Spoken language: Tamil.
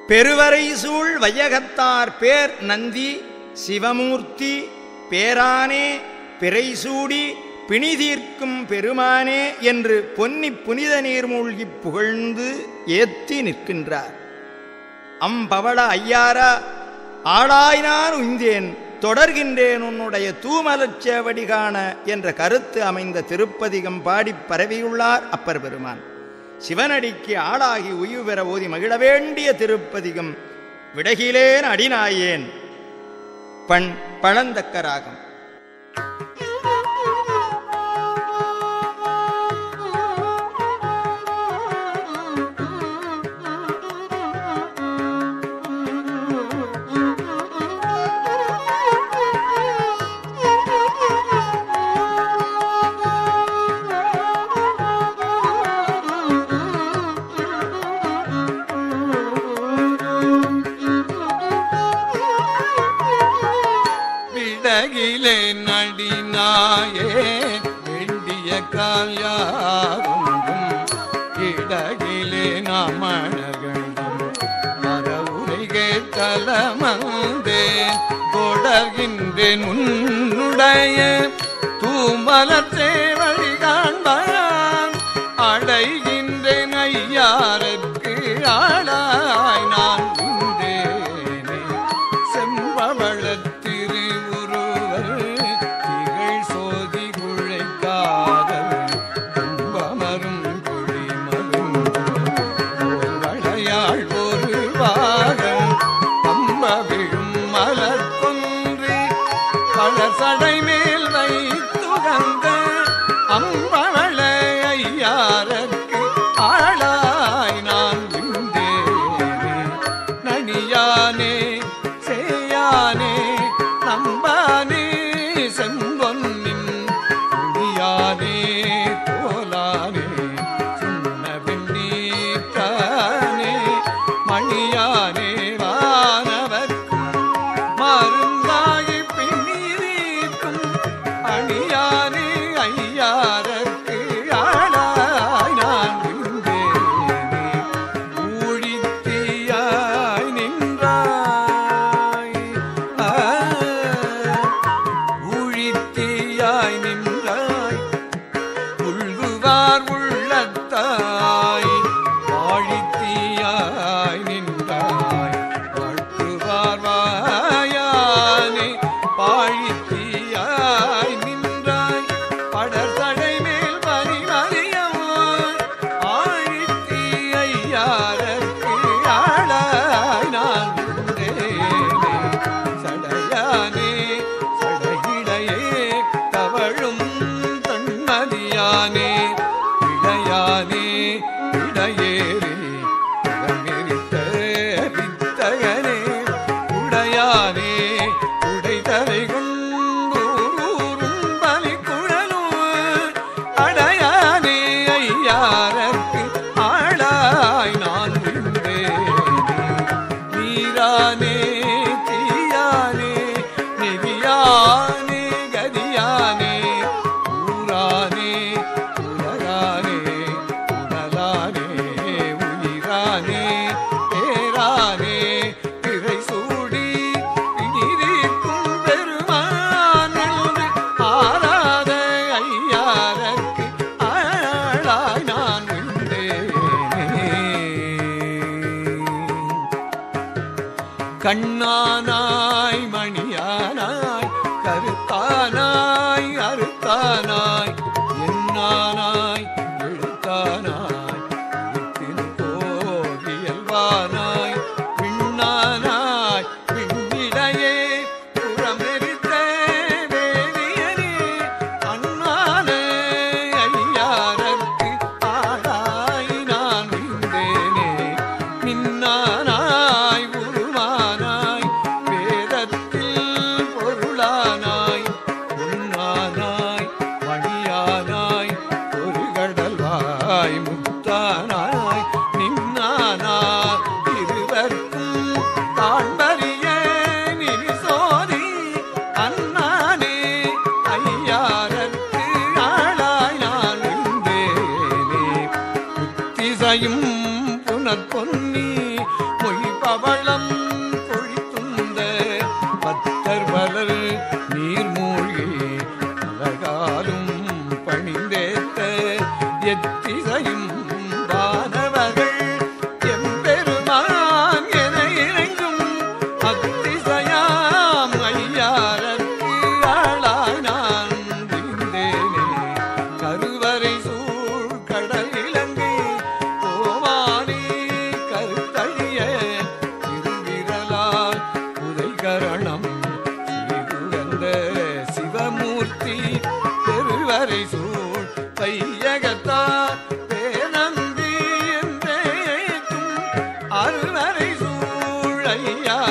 பெருவரை சூழ் வையகத்தார் பேர் நந்தி சிவமூர்த்தி பேரானே பிறைசூடி பிணிதீர்க்கும் பெருமானே என்று பொன்னி புனித நீர் மூழ்கிப் புகழ்ந்து ஏத்தி நிற்கின்றார் அம்பவள ஐயாரா ஆளாய்னான் உய்ந்தேன் தொடர்கின்றேன் உன்னுடைய தூமலச்சேவடி காண என்ற கருத்து அமைந்த திருப்பதிகம் பாடிப் பரவியுள்ளார் அப்பர் பெருமான் சிவனடிக்கு ஆளாகி உய்வு பெற ஓதி மகிழ வேண்டிய திருப்பதிகம் விடகிலேன் அடிநாயேன் பண் பழந்தக்கராகம் விடகிலே நடினாயே வேண்டிய கால்யாரும் இடகிலே நாமணகண்டம் மரவுரைகே தலமந்தேன் தொடர்கின்றேன் உன்னுடைய தூமலத்தே வழி காண்பான் அடைகின்றேன் ஐயாருக்கு ஆளாய் நான் உண்டேனே செம்பவளத் திருவுருவர் திகழ் சோதி குழைக்காதல் கும்பமரும் குழிமரும் வளையாள் ஒரு வாகம் அம்பவிழும் மலர் கொன்று பலர் சடை மேல் வைத்துகந்த அம்பவள ஐயாரற்கு ஆளாய் நான் விந்தேனே நனியானே சேயானே நம்பானே செம்பொன்னின் குடியானே தோலானே சின்ன வெண்ணீட்டானே மணியானே வானவர்க்கும் மருந்தாகி பின்னீரிக்கும் அணியானே ஐயாரற்கு ஆளாய் நான் விழுந்தேனே ஊழித்தீயாய் நின்றாய் ஆ, ஊழித்தீயாய் நின்றாய் உள்குவார் உள்ளத்தாய் வாழித்தீயாய் நின்றாய் வாழ்த்துவார் வாயானே பாழித்தீயாய் நின்றாய் படர்தடை மேல் பரிமறியவாய் ஆழித்தீ ஐயாரற்கு ஆளாய் நான் நின்றேனே சடையானே சடையிடையே தவழும் தன்மதியானே இடையானே இடையேறே இடமெரித்த வித்தகனே உடையானே உடைதலை கொண்டூரும் பலி குழலும் அடையானே ஐயாரற்கு ஆளாய் நான் விழுந்தேனே நீரானே தீயானே நெறியானே கதியானே ஊரானே உலகானே உடலானே உயிரானே பேரானே திரை சூடி இனிதீர்க்கும் பெருமான் என்று ஆராத ஐயாரற்கு ஆளாய் நான் விண்டேனே கண்ணானாய் மணியானாய் கருத்தானாய் அறுத்தானாய் என்னானாய் எழுத்தானாய் வித்தின் கோவியல்வானாய் விண்ணானாய் விண்ணிடையே புறமெரித்த வேதியனே அண்ணான ஐயாரற்கு ஆளாய் நான் விந்தேனே மின்னானாய் உருவானாய் வேதத்தில் பொருளானாய் உன்னானாய் மணியானாய் ஒரு கடல்வாய் முத்தானாய் நின்னானாய் இருவர்க்கும் காண்பறிய நிரிசோதி அண்ணானே ஐயாரற்கு ஆளாய் நான் விந்தேனே புத்திசையும் புனற்பொன்னி பொய்பவளம் கொழித்துந்த பத்தர் பலர் நீர்மூழ்கி அழகாலும் பணிந்தேத்த எத்திசையும் வானவர்கள் எம்பெருமான் என இறைஞ்சும் அத்திசையாம் ஐயாரற்கு ஆளாய் நான் விழுந்தேனே கருவறை சூழ் கடல் இலங்கை கோவானி கருத்தழிய திருவிரலால் உதைகரணம் ஸ்ரீகுகந்த சிவமூர்த்தி பெருவரை சூழ் பையகத்தார் பேரந்தி என்றேத்தும் அருவரை சூழ் ஐயா